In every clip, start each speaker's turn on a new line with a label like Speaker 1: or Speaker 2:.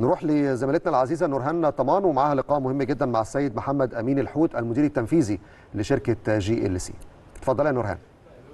Speaker 1: نروح لزميلتنا العزيزه نورهان طمان ومعاها لقاء مهم جدا مع السيد محمد امين الحوت المدير التنفيذي لشركه جي ال سي اتفضلي يا نورهان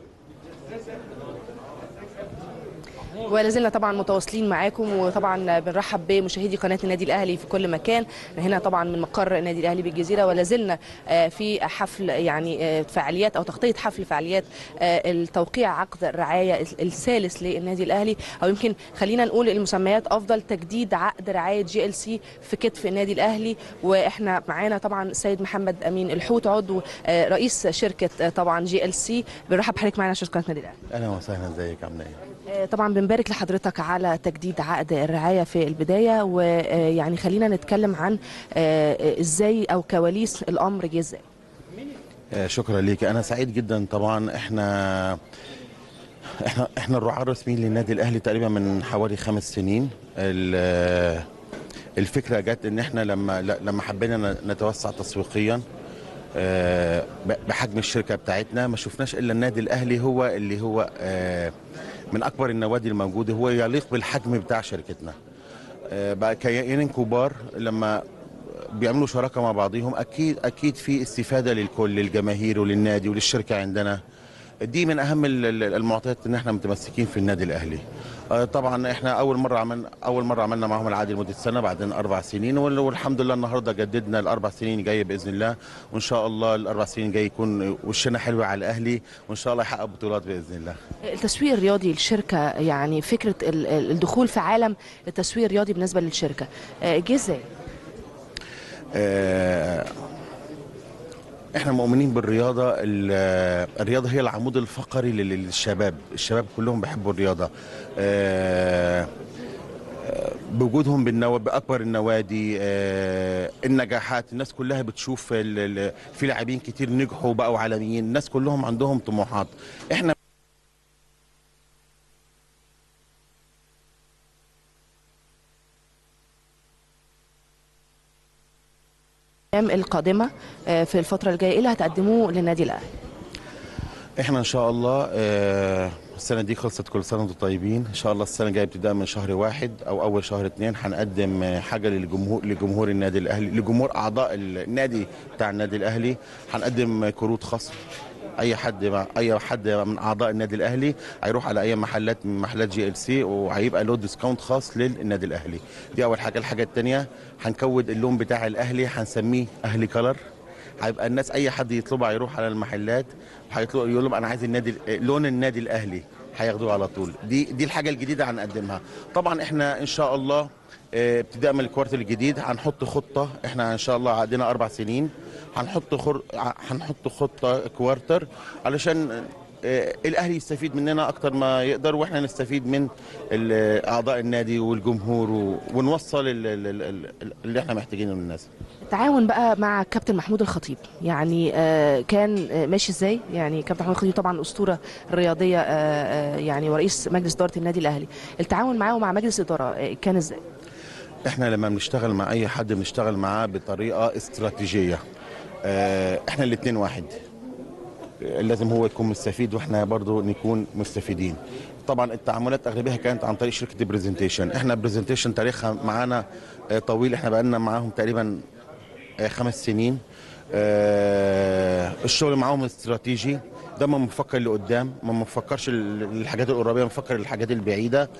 Speaker 2: ولا زلنا طبعا متواصلين معاكم وطبعا بنرحب بمشاهدي قناه النادي الاهلي في كل مكان هنا طبعا من مقر النادي الاهلي بالجزيره ولا زلنا في حفل يعني فعاليات او تغطيه حفل فعاليات التوقيع عقد الرعايه الثالث للنادي الاهلي او يمكن خلينا نقول المسميات افضل تجديد عقد رعايه جي ال سي في كتف النادي الاهلي واحنا معانا طبعا السيد محمد امين الحوت عضو رئيس شركه طبعا جي ال سي بنرحب بحضرتك معانا شركه النادي الاهلي
Speaker 3: اهلا وسهلا ازيك عامله ايه
Speaker 2: طبعا بنبارك لحضرتك على تجديد عقد الرعايه في البدايه ويعني خلينا نتكلم عن ازاي او كواليس الامر جه ازاي
Speaker 3: شكرا ليك انا سعيد جدا طبعا احنا احنا احنا الرعاه الرسميين للنادي الاهلي تقريبا من حوالي خمس سنين الفكره جت ان احنا لما لما حبينا نتوسع تسويقيا بحجم الشركه بتاعتنا ما شفناش الا النادي الاهلي هو اللي هو من اكبر النوادي الموجوده هو يليق بالحجم بتاع شركتنا بقى كيانين كبار لما بيعملوا شراكه مع بعضهم اكيد اكيد في استفاده للكل للجماهير وللنادي وللشركه عندنا دي من اهم المعطيات ان احنا متمسكين في النادي الاهلي طبعا احنا اول مره عملنا اول مره عملنا معاهم العقد لمده سنه بعدين اربع سنين والحمد لله النهارده جددنا الاربع سنين الجايه باذن الله وان شاء الله الاربع سنين الجايه يكون وشنا حلو على الاهلي وان شاء الله يحقق بطولات باذن الله.
Speaker 2: التسويق الرياضي للشركه يعني فكره الدخول في عالم التسويق الرياضي بالنسبه للشركه جه ازاي؟
Speaker 3: آه احنا مؤمنين بالرياضه الرياضه هي العمود الفقري للشباب الشباب كلهم بيحبوا الرياضه بوجودهم بالنو... باكبر النوادي النجاحات الناس كلها بتشوف في لاعبين كتير نجحوا بقوا عالميين الناس كلهم عندهم طموحات احنا
Speaker 2: الايام القادمه في الفتره الجايه ايه اللي هتقدموه للنادي الاهلي
Speaker 3: احنا ان شاء الله السنه دي خلصت كل سنه وانتم طيبين ان شاء الله السنه الجايه ابتداء من شهر واحد او اول شهر اثنين هنقدم حاجه للجمهور لجمهور النادي الاهلي لجمهور اعضاء النادي بتاع النادي الاهلي هنقدم كروت خصم اي حد مع اي حد من اعضاء النادي الاهلي هيروح على اي محلات من محلات جي ال سي وهيبقى له ديسكاونت خاص للنادي الاهلي دي اول حاجه الحاجه الثانيه هنكود اللون بتاع الاهلي هنسميه اهلي كلر هيبقى الناس اي حد يطلبها هيروح على المحلات هيطلب يقول لهم انا عايز النادي لون النادي الاهلي هياخدوه على طول دي دي الحاجه الجديده هنقدمها طبعا احنا ان شاء الله ابتداء من الكوارتر الجديد هنحط خطه احنا ان شاء الله عندنا اربع سنين هنحط خر... هنحط خطه كوارتر علشان الاهلي يستفيد مننا اكتر ما يقدر واحنا نستفيد من اعضاء النادي والجمهور ونوصل اللي احنا محتاجينه للناس
Speaker 2: التعاون بقى مع كابتن محمود الخطيب يعني كان ماشي ازاي يعني كابتن محمود الخطيب طبعا اسطوره رياضيه يعني ورئيس مجلس اداره النادي الاهلي التعاون معاه ومع مجلس الاداره كان ازاي
Speaker 3: احنا لما بنشتغل مع اي حد بنشتغل معاه بطريقه استراتيجيه احنا الاثنين واحد لازم هو يكون مستفيد واحنا برضو نكون مستفيدين طبعا التعاملات اغلبها كانت عن طريق شركه برزنتيشن احنا برزنتيشن تاريخها معانا طويل احنا بقالنا معاهم تقريبا خمس سنين الشغل معاهم استراتيجي دايما بنفكر لقدام ما بنفكرش الحاجات القريبه بنفكر الحاجات البعيده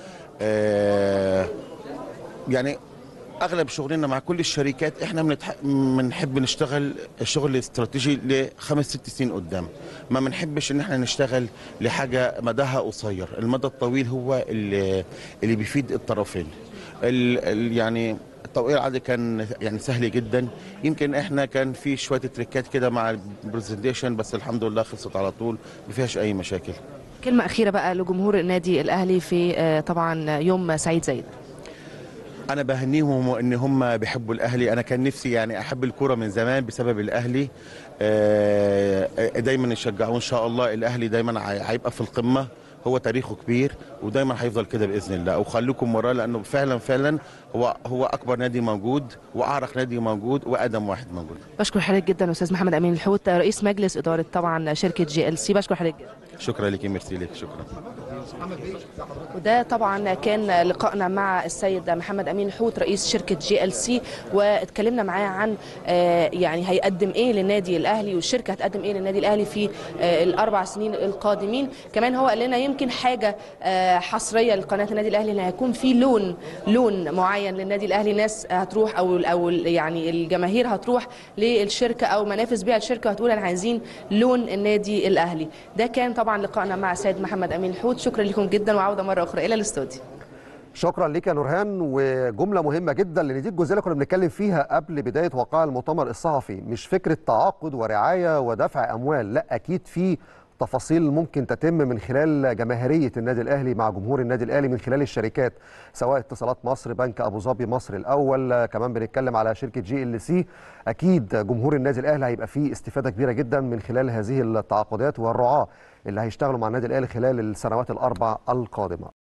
Speaker 3: يعني اغلب شغلنا مع كل الشركات احنا بنحب نشتغل الشغل الاستراتيجي لخمس ست سنين قدام ما بنحبش ان احنا نشتغل لحاجه مداها قصير المدى الطويل هو اللي, اللي بيفيد الطرفين ال ال يعني التوقيع العادي كان يعني سهل جدا يمكن احنا كان في شويه تريكات كده مع البرزنتيشن بس الحمد لله خلصت على طول ما فيهاش اي مشاكل
Speaker 2: كلمه اخيره بقى لجمهور النادي الاهلي في طبعا يوم سعيد زي ده
Speaker 3: انا بهنيهم ان هم بيحبوا الاهلي انا كان نفسي يعني احب الكوره من زمان بسبب الاهلي دايما يشجعوا ان شاء الله الاهلي دايما هيبقى في القمه هو تاريخه كبير ودايما هيفضل كده باذن الله وخليكم وراه لانه فعلا فعلا هو هو اكبر نادي موجود واعرق نادي موجود واقدم واحد موجود
Speaker 2: بشكر حضرتك جدا استاذ محمد امين الحوت رئيس مجلس اداره طبعا شركه جي ال سي بشكر حضرتك جدا
Speaker 3: شكرا لك ميرسي لك شكرا
Speaker 2: وده طبعا كان لقائنا مع السيد محمد امين الحوت رئيس شركه جي ال سي واتكلمنا معاه عن آه، يعني هيقدم ايه للنادي الاهلي والشركه هتقدم ايه للنادي الاهلي في آه، الاربع سنين القادمين كمان هو قال لنا يمكن حاجه آه، حصريه لقناه النادي الاهلي ان هيكون في لون لون معين للنادي الاهلي ناس هتروح او او يعني الجماهير هتروح للشركه او منافس بيع الشركه وهتقول احنا عايزين لون النادي الاهلي ده كان طبعا لقائنا مع السيد محمد امين الحوت شكرا لكم جدا وعوده مره اخرى الى الاستوديو
Speaker 1: شكرا لك يا نورهان وجمله مهمه جدا لان دي الجزئيه اللي كنا بنتكلم فيها قبل بدايه وقاع المؤتمر الصحفي مش فكره تعاقد ورعايه ودفع اموال لا اكيد في تفاصيل ممكن تتم من خلال جماهيريه النادي الاهلي مع جمهور النادي الاهلي من خلال الشركات سواء اتصالات مصر بنك ابو ظبي مصر الاول كمان بنتكلم على شركه جي ال سي اكيد جمهور النادي الاهلي هيبقى فيه استفاده كبيره جدا من خلال هذه التعاقدات والرعاه اللي هيشتغلوا مع النادي الاهلي خلال السنوات الاربع القادمه